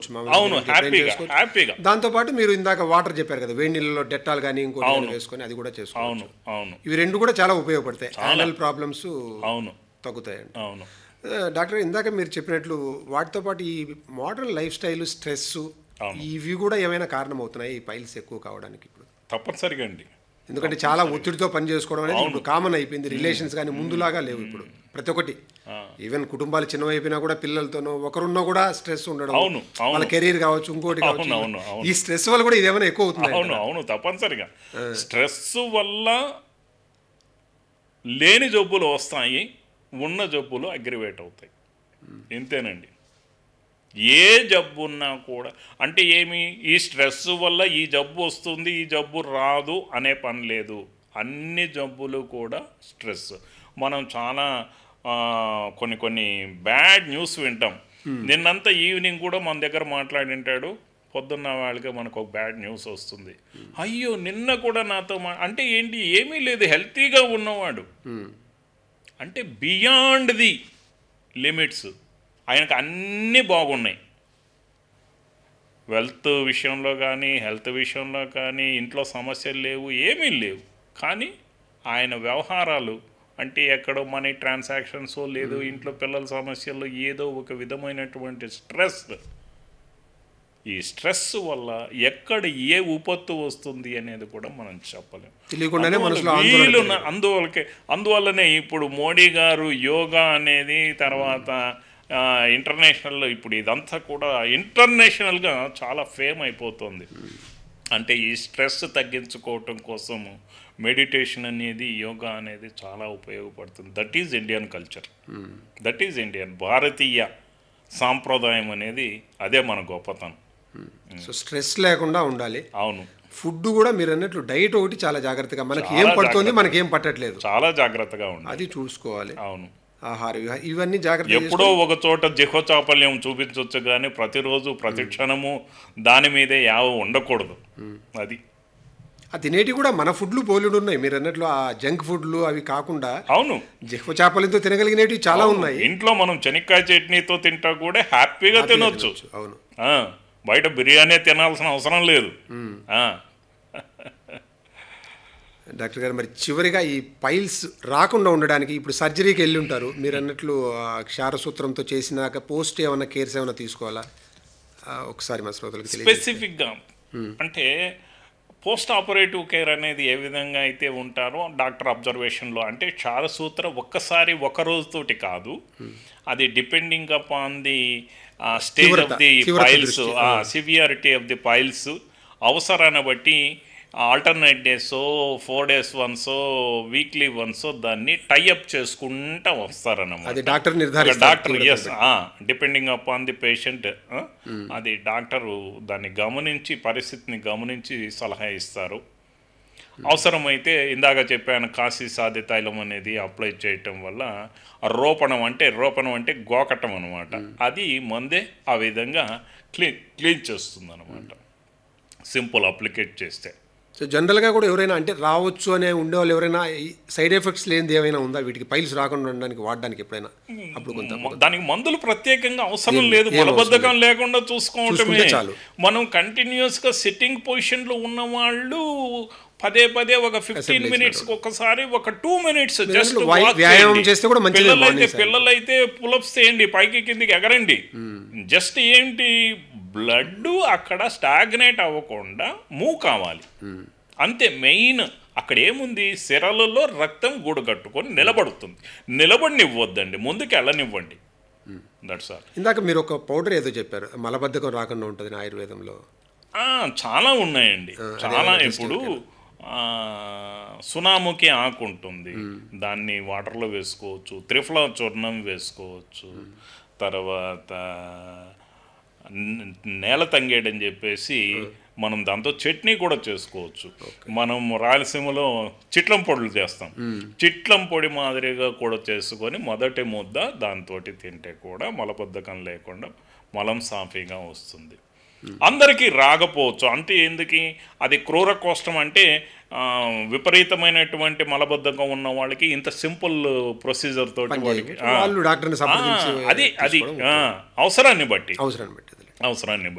మామూలుగా అవును మీరు ఎప్పుడైనా హ్యాపీగా చేసుకోవచ్చు. హ్యాపీగా దాంతో మీరు ఇందాక వాటర్ చెప్పారు కదా వేడి నీళ్ళలో డెట్టాల్ కానీ ఇంకోటి ఏదైనా వేసుకొని అది కూడా చేసుకోవచ్చు అవును అవును ఇవి రెండు కూడా చాలా ఉపయోగపడతాయి యానల్ ప్రాబ్లమ్స్ అవును తగ్గుతాయండి అవును ఆ, డాక్టర్ ఇందాక మీరు చెప్పినట్లు వాటితో పాటు ఈ మోడర్న్ లైఫ్ స్టైల్ స్ట్రెస్ ఇవి కూడా ఏమైనా కారణం అవుతున్నాయి ఈ పైల్స్ ఎక్కువ కావడానికి ఇప్పుడు తప్పనిసరిగా అండి ఎందుకంటే చాలా ఒత్తిడితో పని చేసుకోవడం అనేది ఇప్పుడు కామన్ అయిపోయింది రిలేషన్స్ కానీ ముందులాగా లేవు ఇప్పుడు ప్రతి ఒక్కటి ఈవెన్ కుటుంబాలు చిన్నవైపోయినా కూడా పిల్లలతోనూ ఒకరున్నా కూడా స్ట్రెస్ ఉండడం అవును, అవును. వాళ్ళ కెరీర్ కావచ్చు ఇంకోటి కావచ్చు అవును, అవును. ఈ స్ట్రెస్ వల్ల కూడా ఇదేమైనా ఎక్కువ అవుతుంది అవును అవును తప్పనిసరిగా స్ట్రెస్ వల్ల లేని జబ్బులు వస్తాయి ఉన్న జబ్బులు అగ్రివేట్ అవుతాయి ఇంతేనండి ఏ జబ్బు ఉన్నా కూడా అంటే ఏమి ఈ స్ట్రెస్ వల్ల ఈ జబ్బు వస్తుంది ఈ జబ్బు రాదు అనే పని లేదు అన్ని జబ్బులు కూడా స్ట్రెస్ మనం చాలా ఆ, కొన్ని కొన్ని బ్యాడ్ న్యూస్ వింటాం నిన్నంతా ఈవినింగ్ కూడా మన దగ్గర మాట్లాడింటాడు పొద్దున్న వాళ్ళకి మనకు ఒక బ్యాడ్ న్యూస్ వస్తుంది అయ్యో నిన్న కూడా నాతో మా అంటే ఏంటి ఏమీ లేదు హెల్తీగా ఉన్నవాడు అంటే బియాండ్ ది లిమిట్స్ ఆయనకు అన్నీ బాగున్నాయి వెల్త్ విషయంలో కానీ హెల్త్ విషయంలో కానీ ఇంట్లో సమస్యలు లేవు ఏమీ లేవు కానీ ఆయన వ్యవహారాలు అంటే ఎక్కడో మనీ ట్రాన్సాక్షన్స్ లేదు ఇంట్లో పిల్లల సమస్యలు ఏదో ఒక విధమైనటువంటి స్ట్రెస్ ఈ స్ట్రెస్ వల్ల ఎక్కడ ఏ ఉపత్తు వస్తుంది అనేది కూడా మనం చెప్పలేం తెలియకుండానే మనసులో అందువల్ల ఆందోళన వీలున్న అందువల్లకే అందువల్లనే ఇప్పుడు మోడీ గారు యోగా అనేది తర్వాత ఆ, ఇంటర్నేషనల్ ఇప్పుడు ఇదంతా కూడా ఇంటర్నేషనల్గా చాలా ఫేమ్ అయిపోతుంది అంటే ఈ స్ట్రెస్ తగ్గించుకోవటం కోసము మెడిటేషన్ అనేది యోగా అనేది చాలా ఉపయోగపడుతుంది that is Indian culture that is Indian భారతీయ సాంప్రదాయం అనేది అదే మన గొప్పతనం సో స్ట్రెస్ లేకుండా ఉండాలి అవును ఫుడ్ కూడా మీరు అన్నట్లు డైట్ ఒకటి చాలా జాగ్రత్తగా మనకి చాలా ఏం పడుతుంది మనకి ఏం పట్టట్లేదు చాలా జాగ్రత్తగా ఉండాలి అది చూసుకోవాలి అవును ఆహార విహా- ఇవన్నీ జాగ్రత్త ఎప్పుడో ఒక చోట జిహ్వ చాపల్యం చూపించవచ్చు కానీ ప్రతిరోజు ప్రతి క్షణము దాని మీదే యావ ఉండకూడదు అది ఆ తినేటి కూడా మన ఫుడ్లు పోలిడు ఉన్నాయి మీరు అన్నట్లు ఆ జంక్ ఫుడ్లు అవి కాకుండా అవును జిహ్వ చేపలతో తినగలిగినవి చాలా ఉన్నాయి ఇంట్లో మనం చెనిక్కాయ చట్నీతో తింటా కూడా హ్యాపీగా తినొచ్చు అవును ఆ, బయట బిర్యానీ తినాల్సిన అవసరం లేదు ఆ, డాక్టర్ గారు మరి చివరిగా ఈ పైల్స్ రాకుండా ఉండడానికి ఇప్పుడు సర్జరీకి వెళ్ళి ఉంటారు మీరు అన్నట్లు ఆ క్షారసూత్రంతో చేసినాక పోస్ట్ ఏమైనా కేర్స్ ఏమైనా తీసుకోవాలా ఆ, ఒకసారి మా శ్రోతలకు తెలియదు స్పెసిఫిక్గా అంటే పోస్ట్ ఆపరేటివ్ కేర్ అనేది ఏ విధంగా అయితే ఉంటారో డాక్టర్ అబ్జర్వేషన్లో అంటే క్షారసూత్ర ఒక్కసారి ఒక రోజుతోటి కాదు అది depending upon the stage of తీవ్రత, ది తీవ్రత పైల్స్ దృష్టి, సివియారిటీ ఆఫ్ ది పైల్స్ అవసరాన్ని బట్టి ఆల్టర్నేట్ డేస్ ఫోర్ డేస్ వన్సో వీక్లీ వన్సో దాన్ని టైఅప్ చేసుకుంటా వస్తారన్నమాట అది డాక్టర్ ఒక నిర్ధారిస్తారు డాక్టర్ ఎస్ డిపెండింగ్ అపాన్ ది పేషెంట్ అది డాక్టరు దాన్ని గమనించి పరిస్థితిని గమనించి సలహా ఇస్తారు అవసరమైతే ఇందాక చెప్పాను కాశీ సాధ్య తైలం అనేది అప్లై చేయటం వల్ల ఆ రోపణం అంటే రోపణం అంటే గోకటం అనమాట అది మందే ఆ విధంగా క్లీన్ క్లీన్ చేస్తుంది అనమాట సింపుల్ అప్లికేట్ చేస్తే సో జనరల్గా కూడా ఎవరైనా అంటే రావచ్చు అనే ఉండేవాళ్ళు ఎవరైనా సైడ్ ఎఫెక్ట్స్ లేనిది ఏమైనా ఉందా వీటికి పైల్స్ రాకుండా ఉండడానికి వాడడానికి ఎప్పుడైనా అప్పుడు కొంత మ- దానికి మందులు ప్రత్యేకంగా అవసరం లేదు ఏం అవసరం మలబద్ధకం లేకుండా చూసుకోవటమే చూసుకుంటే చాలు. మనం కంటిన్యూస్ గా సిట్టింగ్ పొజిషన్ లో ఉన్న వాళ్ళు పదే పదే ఒక ఫిఫ్టీన్ మినిట్స్ ఒకసారి ఒక టూ మినిట్స్ జస్ట్ అన్నట్లు వై- వ్యాయామం చేస్తే కూడా మంచిదే పిల్లలైతే morning side. పిల్లలైతే పులప్స్ చేయండి పైకి కిందికి ఎగరండి జస్ట్ ఏంటి బ్లడ్ అక్కడ స్టాగ్నేట్ అవ్వకుండా మూవ్ కావాలి అంతే మెయిన్ అక్కడ ఏముంది సిరలలో రక్తం గూడు కట్టుకొని నిలబడుతుంది నిలబడినివ్వద్దండి ముందుకు వెళ్ళనివ్వండి దట్స్ ఆల్ ఇందాక మీరు ఒక పౌడర్ ఏదో చెప్పారు మలబద్ధకం రాకుండా ఉంటుంది ఆయుర్వేదంలో చాలా ఉన్నాయండి చాలా ఇప్పుడు ఆ, సునాముకి ఆకు ఉంటుంది దాన్ని వాటర్లో వేసుకోవచ్చు త్రిఫల చూర్ణం వేసుకోవచ్చు తర్వాత న- నేల తంగేడని చెప్పేసి మనం దాంతో చట్నీ కూడా చేసుకోవచ్చు మనం రాయలసీమలో చిట్లం పొడులు చేస్తాం చిట్లం పొడి మాదిరిగా కూడా చేసుకొని మొదటి ముద్ద దాంతో తింటే కూడా మలబద్ధకం లేకుండా మలం సాఫీగా వస్తుంది అందరికీ రాకపోవచ్చు అంటే ఎందుకు అది క్రూర కోష్టం అంటే ఆ, విపరీతమైనటువంటి మలబద్ధకం ఉన్న వాళ్ళకి ఇంత సింపుల్ ప్రొసీజర్ తోటి వాళ్ళకి ఆ, వాళ్ళు డాక్టర్ని ఆ, సంప్రదించి అది అది ఆ, అవసరాన్ని బట్టి అవసరాన్ని బట్టి అవసరాన్ని